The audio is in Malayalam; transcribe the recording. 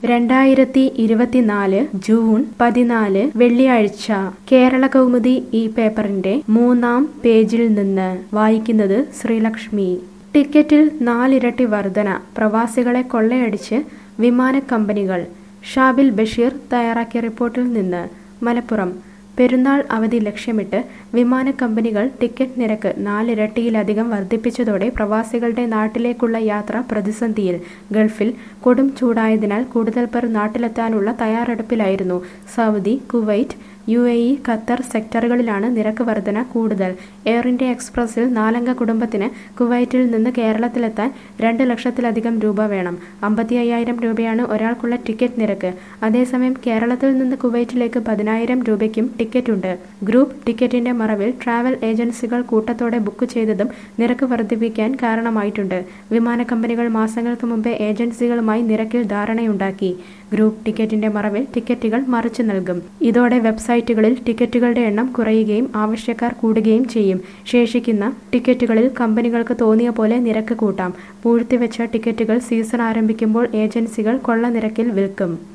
രണ്ടായിരത്തി ഇരുപത്തിനാല് ജൂൺ പതിനാല് വെള്ളിയാഴ്ച കേരള കൗമുദി ഈ പേപ്പറിന്റെ മൂന്നാം പേജിൽ നിന്ന് വായിക്കുന്നത് ശ്രീലക്ഷ്മി ടിക്കറ്റിൽ നാലിരട്ടി വർധന പ്രവാസികളെ കൊള്ളയടിച്ച് വിമാന കമ്പനികൾ ഷാബിൽ ബഷീർ തയ്യാറാക്കിയ റിപ്പോർട്ടിൽ നിന്ന് മലപ്പുറം പെരുന്നാൾ അവധി ലക്ഷ്യമിട്ട് വിമാന കമ്പനികൾ ടിക്കറ്റ് നിരക്ക് നാലിരട്ടിയിലധികം വർദ്ധിപ്പിച്ചതോടെ പ്രവാസികളുടെ നാട്ടിലേക്കുള്ള യാത്ര പ്രതിസന്ധിയിൽ ഗൾഫിൽ കൊടും ചൂടായതിനാൽ കൂടുതൽ പേർ നാട്ടിലെത്താനുള്ള തയ്യാറെടുപ്പിലായിരുന്നു Saudi Kuwait U A E Qatar സെക്ടറുകളിലാണ് നിരക്ക് വർധന കൂടുതൽ എയർ ഇന്ത്യ എക്സ്പ്രസിൽ നാലംഗ കുടുംബത്തിന് കുവൈറ്റിൽ നിന്ന് കേരളത്തിലെത്താൻ രണ്ട് ലക്ഷത്തിലധികം രൂപ വേണം അമ്പത്തി അയ്യായിരം രൂപയാണ് ഒരാൾക്കുള്ള ടിക്കറ്റ് നിരക്ക് അതേസമയം കേരളത്തിൽ നിന്ന് കുവൈറ്റിലേക്ക് പതിനായിരം രൂപയ്ക്കും ടിക്കറ്റ് ഉണ്ട് ഗ്രൂപ്പ് ടിക്കറ്റിന്റെ മറവിൽ ട്രാവൽ ഏജൻസികൾ കൂട്ടത്തോടെ ബുക്ക് ചെയ്തതും നിരക്ക് വർദ്ധിപ്പിക്കാൻ കാരണമായിട്ടുണ്ട് വിമാന കമ്പനികൾ മാസങ്ങൾക്ക് മുമ്പേ ഏജൻസികളുമായി നിരക്കിൽ ധാരണയുണ്ടാക്കി ഗ്രൂപ്പ് ടിക്കറ്റിന്റെ മറവിൽ ടിക്കറ്റുകൾ മറിച്ചു നൽകും ഇതോടെ വെബ്സൈറ്റുകളിൽ ടിക്കറ്റുകളുടെ എണ്ണം കുറയുകയും ആവശ്യക്കാർ കൂടുകയും ചെയ്യും ശേഷിക്കുന്ന ടിക്കറ്റുകളിൽ കമ്പനികൾക്ക് തോന്നിയ പോലെ നിരക്ക് കൂട്ടാം പൂഴ്ത്തിവെച്ച ടിക്കറ്റുകൾ സീസൺ ആരംഭിക്കുമ്പോൾ ഏജൻസികൾ കൊള്ള നിരക്കിൽ വിൽക്കും